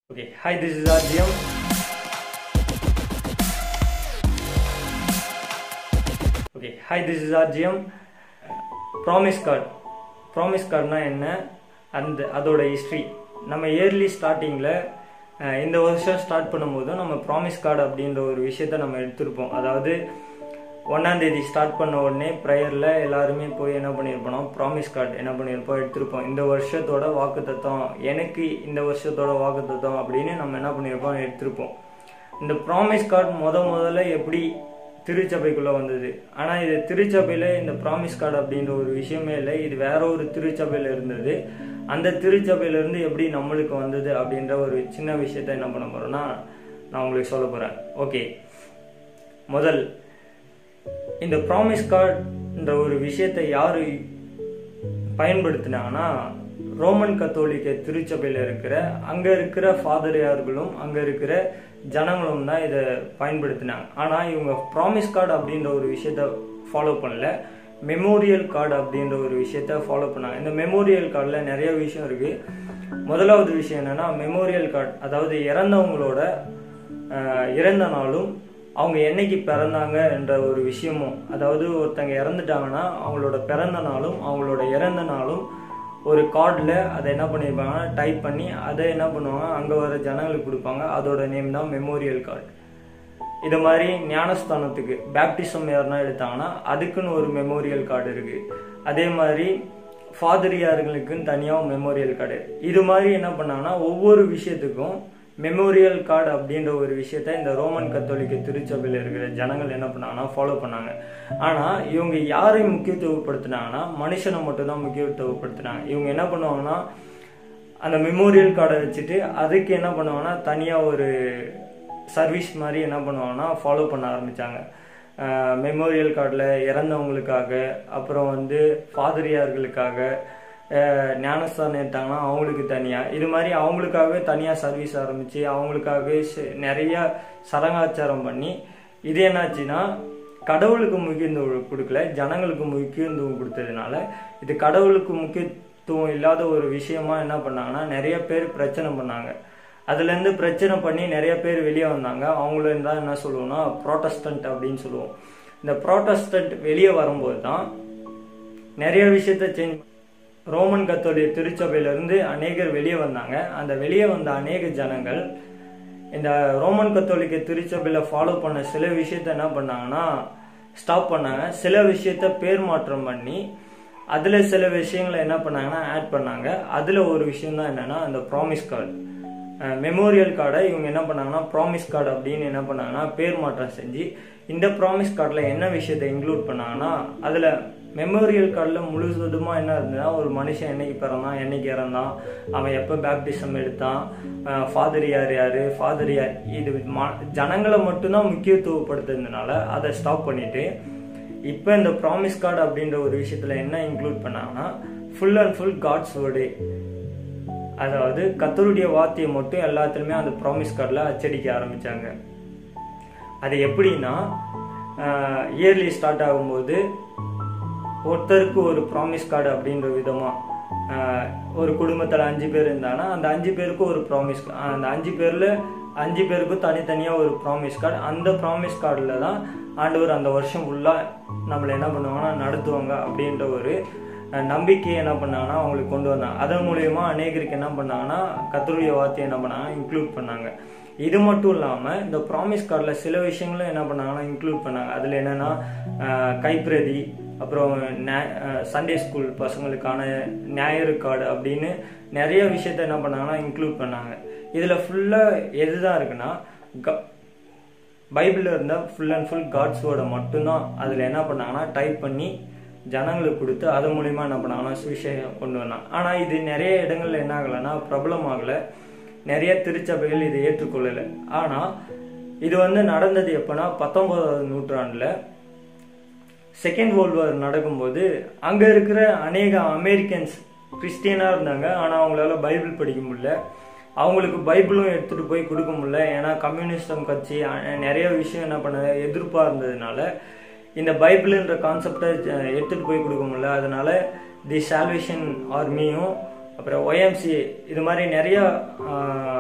Okay, hi, this is RGM. Okay, hi, this is RGM. Promise card promise கார்டுனா என்ன அந்த அதோட history நம்ம இயர்லி ஸ்டார்டிங்கில் இந்த வருஷம் ஸ்டார்ட் பண்ணும்போது நம்ம ப்ராமிஸ் கார்டு அப்படின்ற ஒரு விஷயத்த நம்ம எடுத்திருப்போம் அதாவது ஒன்றாந்தேதி ஸ்டார்ட் பண்ண உடனே ப்ரேயரில் எல்லாருமே போய் என்ன பண்ணியிருப்போம் ப்ராமிஸ் கார்டு என்ன பண்ணியிருப்போம் எடுத்திருப்போம் இந்த வருஷத்தோட வாக்குத்தத்தம் எனக்கு இந்த வருஷத்தோட வாக்குத்தத்தம் அப்படின்னு நம்ம என்ன பண்ணியிருப்போம் எடுத்திருப்போம் இந்த ப்ராமிஸ் கார்டு முத முதல்ல எப்படி திருச்சபைக்குள்ளே வந்தது ஆனால் இது திருச்சபையில் இந்த ப்ராமிஸ் கார்டு அப்படின்ற ஒரு விஷயமே இல்லை இது வேற ஒரு திருச்சபையில் இருந்தது அந்த திருச்சபையிலேருந்து எப்படி நம்மளுக்கு வந்தது அப்படின்ற ஒரு சின்ன விஷயத்த என்ன பண்ண போகிறேன்னா நான் உங்களுக்கு சொல்ல போகிறேன் ஓகே முதல் இந்த ப்ராமிஸ் கார்டுன்ற ஒரு விஷயத்தை யார் பயன்படுத்தினாங்கன்னா ரோமன் கத்தோலிக்க திருச்சபையில் இருக்கிற அங்கே இருக்கிற ஃபாதரியார்களும் அங்கே இருக்கிற ஜனங்களும் தான் இதை பயன்படுத்தினாங்க ஆனால் இவங்க ப்ராமிஸ் கார்டு அப்படின்ற ஒரு விஷயத்த ஃபாலோ பண்ணல மெமோரியல் கார்டு அப்படின்ற ஒரு விஷயத்த ஃபாலோ பண்ணாங்க இந்த மெமோரியல் கார்டில் நிறைய விஷயம் இருக்குது முதலாவது விஷயம் என்னென்னா மெமோரியல் கார்டு அதாவது இறந்தவங்களோட இறந்த நாளும் அவங்க என்னைக்கு பிறந்தாங்க என்ற ஒரு விஷயமும் அதாவது ஒருத்தங்க இறந்துட்டாங்கன்னா அவங்களோட பிறந்த நாளும் அவங்களோட இறந்த நாளும் ஒரு கார்டில் அதை என்ன பண்ணியிருப்பாங்கன்னா டைப் பண்ணி அதை என்ன பண்ணுவாங்க அங்கே வர ஜனங்களுக்கு கொடுப்பாங்க அதோட நேம் தான் மெமோரியல் கார்டு இது மாதிரி ஞானஸ்தானத்துக்கு பேப்டிசம் யாருன்னா எடுத்தாங்கன்னா அதுக்குன்னு ஒரு மெமோரியல் கார்டு இருக்குது அதே மாதிரி ஃபாதரியார்களுக்குன்னு தனியாக மெமோரியல் கார்டு இது மாதிரி என்ன பண்ணாங்கன்னா ஒவ்வொரு விஷயத்துக்கும் மெமோரியல் கார்டு அப்படின்ற ஒரு விஷயத்த இந்த ரோமன் கத்தோலிக்க திருச்சபையில் இருக்கிற ஜனங்கள் என்ன பண்ணாங்கன்னா ஃபாலோ பண்ணாங்க ஆனால் இவங்க யாரை முக்கியத்துவப்படுத்தினாங்கன்னா மனுஷனை மட்டும்தான் முக்கியத்துவப்படுத்தினாங்க இவங்க என்ன பண்ணுவாங்கன்னா அந்த மெமோரியல் கார்டை வச்சுட்டு அதுக்கு என்ன பண்ணுவாங்கன்னா தனியாக ஒரு சர்வீஸ் மாதிரி என்ன பண்ணுவாங்கன்னா ஃபாலோ பண்ண ஆரம்பித்தாங்க மெமோரியல் கார்டில் இறந்தவங்களுக்காக அப்புறம் வந்து ஃபாதரியார்களுக்காக ஞானஸ்தானம் எடுத்தாங்கன்னா அவங்களுக்கு தனியாக இது மாதிரி அவங்களுக்காகவே தனியாக சர்வீஸ் ஆரம்பித்து அவங்களுக்காகவே நிறையா சடங்காச்சாரம் பண்ணி இது என்னாச்சுன்னா கடவுளுக்கு முக்கியத்துவம் கொடுக்கல ஜனங்களுக்கு முக்கியத்துவம் கொடுத்ததுனால இது கடவுளுக்கு முக்கியத்துவம் இல்லாத ஒரு விஷயமா என்ன பண்ணாங்கன்னா நிறைய பேர் பிரச்சனை பண்ணாங்க அதுலேருந்து பிரச்சனை பண்ணி நிறைய பேர் வெளியே வந்தாங்க அவங்களும் தான் என்ன சொல்லுவோம்னா ப்ரோட்டஸ்டன்ட் அப்படின்னு சொல்லுவோம் இந்த ப்ரோட்டஸ்டன்ட் வெளியே வரும்போது தான் நிறைய விஷயத்த சேஞ்ச் ரோமன் கத்தோலிய திருச்சபையிலிருந்து அநேகர் வெளியே வந்தாங்க அந்த வெளியே வந்த அநேக ஜனங்கள் இந்த ரோமன் கத்தோலிக்க திருச்சபையில் ஃபாலோ பண்ண சில விஷயத்த என்ன பண்ணாங்கன்னா ஸ்டாப் பண்ணாங்க சில விஷயத்த பேர் மாற்றம் பண்ணி அதில் சில விஷயங்களை என்ன பண்ணாங்கன்னா ஆட் பண்ணாங்க அதில் ஒரு விஷயம் தான் என்னென்னா அந்த ப்ராமிஸ் கார்டு மெமோரியல் கார்டை இவங்க என்ன பண்ணாங்கன்னா ப்ராமிஸ் கார்டு அப்படின்னு என்ன பண்ணாங்கன்னா பேர் மாற்றம் செஞ்சு இந்த ப்ராமிஸ் கார்டில் என்ன விஷயத்த இன்க்ளூட் பண்ணாங்கன்னா அதில் மெமோரியல் கார்டில் முழுவதுமாக என்ன இருந்ததுன்னா ஒரு மனுஷன் என்னைக்கு பிறந்தான் என்னைக்கு இறந்தான் அவன் எப்போ பேப்டிசம் எடுத்தான் ஃபாதர் யார் யார் ஃபாதர் யார் இது ஜனங்களை மட்டும்தான் முக்கியத்துவப்படுத்துறதுனால அதை ஸ்டாப் பண்ணிட்டு இப்போ இந்த ப்ராமிஸ் கார்டு அப்படின்ற ஒரு விஷயத்தில் என்ன இன்க்ளூட் பண்ணாங்கன்னா full and full God's word அதாவது கத்தருடைய வார்த்தையை மட்டும் எல்லாத்துலேயுமே அந்த ப்ராமிஸ் கார்டில் அச்சடிக்க ஆரம்பித்தாங்க அது எப்படின்னா இயர்லி ஸ்டார்ட் ஆகும்போது ஒருத்தருக்கு ஒரு ப்ராமிஸ் கார்டு அப்படின்ற விதமாக ஒரு குடும்பத்தில் அஞ்சு பேர் இருந்தாங்கன்னா அந்த அஞ்சு பேருக்கும் ஒரு ப்ராமிஸ் அந்த அஞ்சு பேரில் அஞ்சு பேருக்கும் தனித்தனியாக ஒரு ப்ராமிஸ் கார்டு அந்த ப்ராமிஸ் கார்டில் தான் ஆண்டவர் அந்த வருஷம் ஃபுல்லாக நம்மளை என்ன பண்ணுவாங்கன்னா நடத்துவாங்க அப்படின்ற ஒரு நம்பிக்கையை என்ன பண்ணாங்கன்னா அவங்களுக்கு கொண்டு வந்தாங்க அதன் மூலயமா அநேகருக்கு என்ன பண்ணாங்கன்னா கத்தருடைய வார்த்தையை என்ன பண்ணாங்கன்னா இன்க்ளூட் பண்ணாங்க இது மட்டும் இல்லாமல் இந்த ப்ராமிஸ் கார்டில் சில விஷயங்களும் என்ன பண்ணாங்கன்னா இன்க்ளூட் பண்ணாங்க அதில் என்னென்னா கைப்பிரதி அப்புறம் சண்டே ஸ்கூல் பசங்களுக்கான ஞாயிறு கார்டு அப்படின்னு நிறைய விஷயத்த என்ன பண்ணாங்கன்னா இன்க்ளூட் பண்ணாங்க இதில் ஃபுல்லாக எது தான் இருக்குன்னா பைபிளில் இருந்தால் ஃபுல் அண்ட் ஃபுல் காட்ஸ் வேர்டை மட்டும்தான் அதில் என்ன பண்ணாங்கன்னா டைப் பண்ணி ஜனங்களுக்கு கொடுத்து அது மூலிமா என்ன பண்ணாங்கன்னா சுவிசேஷம் கொண்டு வந்தாங்க ஆனால் இது நிறைய இடங்கள்ல என்ன ஆகலைன்னா பிரபலம் ஆகலை நிறைய திருச்சபைகள் இதை ஏற்றுக்கொள்ளலை ஆனால் இது வந்து நடந்தது எப்போனா பத்தொன்பதாவது நூற்றாண்டில் செகண்ட் வேர்ல்டு வார் நடக்கும்போது அங்கே இருக்கிற அநேக அமெரிக்கன்ஸ் கிறிஸ்டியனாக இருந்தாங்க ஆனால் அவங்களால பைபிள் படிக்க முடியல அவங்களுக்கு பைபிளும் எடுத்துகிட்டு போய் கொடுக்க முடியல ஏன்னா கம்யூனிஸ்டம் கட்சி நிறைய விஷயம் என்ன பண்ண எதிர்ப்பாக இருந்ததுனால இந்த பைபிள்ன்ற கான்செப்டை எடுத்துகிட்டு போய் கொடுக்க முடியல அதனால தி சால்வேஷன் ஆர்மியும் அப்புறம் ஒய்எம்சி இது மாதிரி நிறைய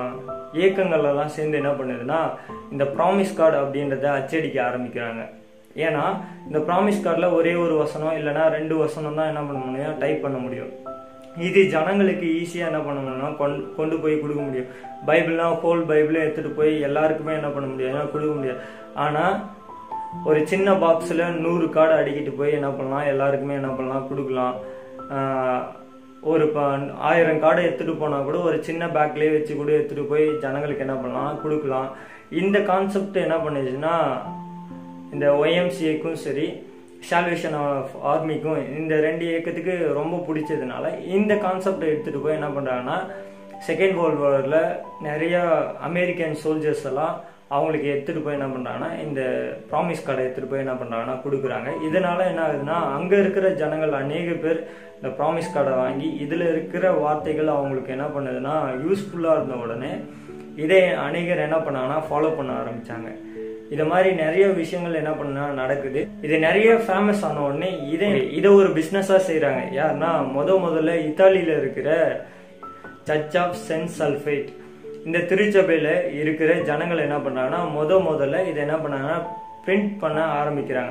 இயக்கங்கள் எல்லாம் சேர்ந்து என்ன பண்ணுதுன்னா இந்த ப்ராமிஸ் கார்டு அப்படின்றத அச்சடிக்க ஆரம்பிக்கிறாங்க ஏன்னா இந்த ப்ராமிஸ் கார்டில் ஒரே ஒரு வசனம் இல்லைன்னா ரெண்டு வசனம் தான் என்ன பண்ண முடியும் டைப் பண்ண முடியும் இது ஜனங்களுக்கு ஈஸியாக என்ன பண்ண முடியும்னா கொண்டு கொண்டு போய் கொடுக்க முடியும் பைபிள்னா ஹோல் பைபிளே எடுத்துகிட்டு போய் எல்லாருக்குமே என்ன பண்ண முடியாது கொடுக்க முடியாது ஆனால் ஒரு சின்ன பாக்ஸில் நூறு கார்டு அடிக்கிட்டு போய் என்ன பண்ணலாம் எல்லாருக்குமே என்ன பண்ணலாம் கொடுக்கலாம் ஆஹ் ஒரு ப ஆயிரம் கார்டை எடுத்துகிட்டு போனால் கூட ஒரு சின்ன பேக்லேயே வச்சு கூட எடுத்துகிட்டு போய் ஜனங்களுக்கு என்ன பண்ணலாம் கொடுக்கலாம் இந்த கான்செப்ட் என்ன பண்ணுச்சுன்னா இந்த ஒய்எம்சிஏக்கும் சரி சால்வேஷன் ஆஃப் ஆர்மிக்கும் இந்த ரெண்டு இயக்கத்துக்கு ரொம்ப பிடிச்சதுனால இந்த கான்செப்டை எடுத்துகிட்டு போய் என்ன பண்ணுறாங்கன்னா செகண்ட் வேர்ல்டு வாரில் நிறைய அமெரிக்கன் சோல்ஜர்ஸ் எல்லாம் அவங்களுக்கு எடுத்துகிட்டு போய் என்ன பண்ணுறாங்கன்னா இந்த ப்ராமிஸ் கார்டை எடுத்துகிட்டு போய் என்ன பண்ணுறாங்கன்னா கொடுக்குறாங்க இதனால என்ன ஆகுதுன்னா அங்கே இருக்கிற ஜனங்கள் அநேக பேர் இந்த ப்ராமிஸ் கார்டை வாங்கி இதில் இருக்கிற வார்த்தைகள் அவங்களுக்கு என்ன பண்ணுதுன்னா யூஸ்ஃபுல்லாக இருந்த உடனே இதை அநேகர் என்ன பண்ணாங்கன்னா ஃபாலோ பண்ண ஆரம்பித்தாங்க இது மாதிரி நிறைய விஷயங்கள் என்ன பண்ணா நடக்குது இது நிறைய ஃபேமஸ் ஆன உடனே இதை இதை ஒரு பிஸ்னஸாக செய்கிறாங்க யாருன்னா முத முதல்ல இத்தாலியில் இருக்கிற சர்ச் ஆஃப் சென்ட் சல்ஃபேட் இந்த திருச்சபையில் இருக்கிற ஜனங்கள் என்ன பண்ணுறாங்கன்னா முத முதல்ல இதை என்ன பண்ணாங்கன்னா பிரிண்ட் பண்ண ஆரம்பிக்கிறாங்க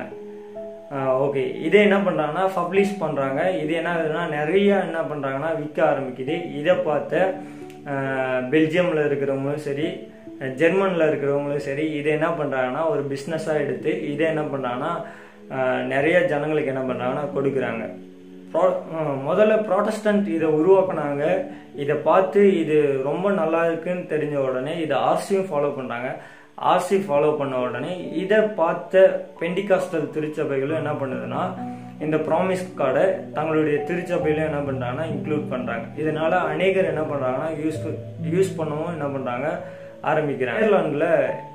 ஓகே இதை என்ன பண்ணுறாங்கன்னா பப்ளிஷ் பண்ணுறாங்க இது என்ன ஆகுதுன்னா நிறைய என்ன பண்ணுறாங்கன்னா விற்க ஆரம்பிக்குது இதை பார்த்த பெல்ஜியமில் இருக்கிறவங்களும் சரி ஜெர்மனில் இருக்கிறவங்களும் சரி இதை என்ன பண்ணுறாங்கன்னா ஒரு பிஸ்னஸாக எடுத்து இதை என்ன பண்ணுறாங்கன்னா நிறைய ஜனங்களுக்கு என்ன பண்ணுறாங்கன்னா கொடுக்குறாங்க ப்ரோ முதல்ல ப்ராட்டஸ்டன்ட் இதை உருவாக்குனாங்க இதை பார்த்து இது ரொம்ப நல்லா இருக்குன்னு தெரிஞ்ச உடனே இதை ஆர்சியும் ஃபாலோ பண்ணுறாங்க ஆர்சி ஃபாலோ பண்ண உடனே இதை பார்த்த பெண்டிகாஸ்டல் திருச்சபைகளும் என்ன பண்ணுதுன்னா இந்த ப்ராமிஸ் கார்டை தங்களுடைய திருச்சபையிலும் என்ன பண்ணுறாங்கன்னா இன்க்ளூட் பண்ணுறாங்க இதனால அநேகர் என்ன பண்ணுறாங்கன்னா யூஸ் யூஸ் பண்ணவும் என்ன பண்ணுறாங்க ஆரம்பிக்கிறாங்க அயர்லாண்டில்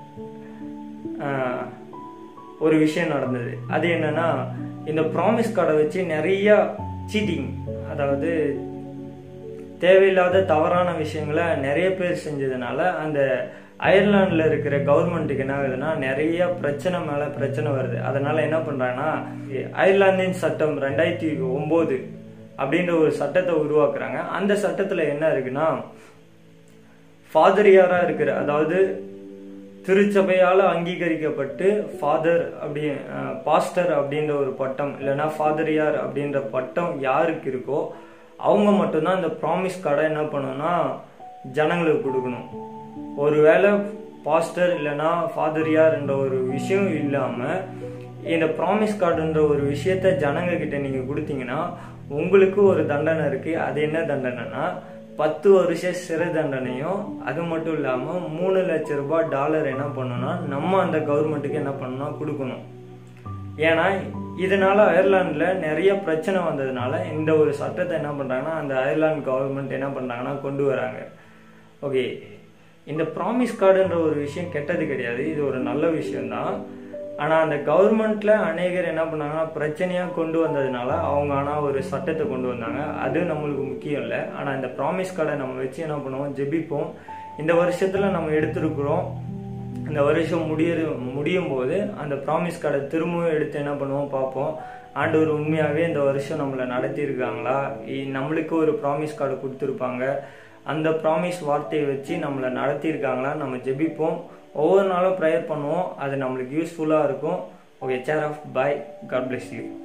ஒரு விஷயம் நடந்தது அது என்னன்னா இந்த ப்ராமிஸ் கார்டை வச்சு நிறைய சீட்டிங் அதாவது தேவையில்லாத தவறான விஷயங்களை நிறைய பேர் செஞ்சதுனால அந்த அயர்லாண்டில் இருக்கிற கவர்மெண்ட்டுக்கு என்ன ஆகுதுன்னா நிறைய பிரச்சனை மேலே பிரச்சனை வருது அதனால என்ன பண்ணுறாங்கன்னா அயர்லாந்தின் சட்டம் ரெண்டாயிரத்தி ஒம்பது அப்படின்ற ஒரு சட்டத்தை உருவாக்குறாங்க அந்த சட்டத்தில் என்ன இருக்குன்னா ஃபாதரியாராக இருக்கிற அதாவது திருச்சபையால் அங்கீகரிக்கப்பட்டு ஃபாதர் அப்படி பாஸ்டர் அப்படின்ற ஒரு பட்டம் இல்லைன்னா ஃபாதரியார் அப்படின்ற பட்டம் யாருக்கு இருக்கோ அவங்க மட்டும்தான் இந்த ப்ராமிஸ் கார்டை என்ன பண்ணணும்னா ஜனங்களுக்கு கொடுக்கணும் ஒருவேளை பாஸ்டர் இல்லைன்னா ஃபாதரியார் என்ற ஒரு விஷயம் இல்லாமல் இந்த ப்ராமிஸ் கார்டுன்ற ஒரு விஷயத்த ஜனங்க கிட்ட நீங்கள் கொடுத்தீங்கன்னா உங்களுக்கு ஒரு தண்டனை இருக்குது அது என்ன தண்டனைனா பத்து வருஷ சிறை தண்டனையும் அது மட்டும் இல்லாமல் மூணு லட்ச ரூபாய் டாலர் என்ன பண்ணணும்னா நம்ம அந்த கவர்மெண்ட்டுக்கு என்ன பண்ணணும் கொடுக்கணும் ஏன்னா இதனால அயர்லாண்டில் நிறைய பிரச்சனை வந்ததுனால இந்த ஒரு சட்டத்தை என்ன பண்ணுறாங்கன்னா அந்த அயர்லாந்து கவர்மெண்ட் என்ன பண்ணுறாங்கன்னா கொண்டு வராங்க ஓகே இந்த ப்ராமிஸ் கார்டுன்ற ஒரு விஷயம் கெட்டது கிடையாது இது ஒரு நல்ல விஷயம்தான் ஆனால் அந்த கவர்மெண்ட்டில் அநேகர் என்ன பண்ணாங்கன்னா பிரச்சனையாக கொண்டு வந்ததுனால அவங்க ஆனால் ஒரு சட்டத்தை கொண்டு வந்தாங்க அது நம்மளுக்கு முக்கியம் இல்லை ஆனால் இந்த ப்ராமிஸ் கார்டை நம்ம வச்சு என்ன பண்ணுவோம் ஜெபிப்போம் இந்த வருஷத்தில் நம்ம எடுத்திருக்கிறோம் இந்த வருஷம் முடிய முடியும் போது அந்த ப்ராமிஸ் கார்டை திரும்பவும் எடுத்து என்ன பண்ணுவோம் பார்ப்போம் ஆண்டவர் உண்மையாகவே இந்த வருஷம் நம்மளை நடத்தியிருக்காங்களா நம்மளுக்கு ஒரு ப்ராமிஸ் கார்டு கொடுத்துருப்பாங்க அந்த ப்ராமிஸ் வார்த்தையை வச்சு நம்மளை நடத்தியிருக்காங்களா நம்ம ஜெபிப்போம் ஒவ்வொரு நாளும் ப்ரேயர் பண்ணுவோம் அது நம்மளுக்கு யூஸ்ஃபுல்லாக இருக்கும் okay share of bye God bless you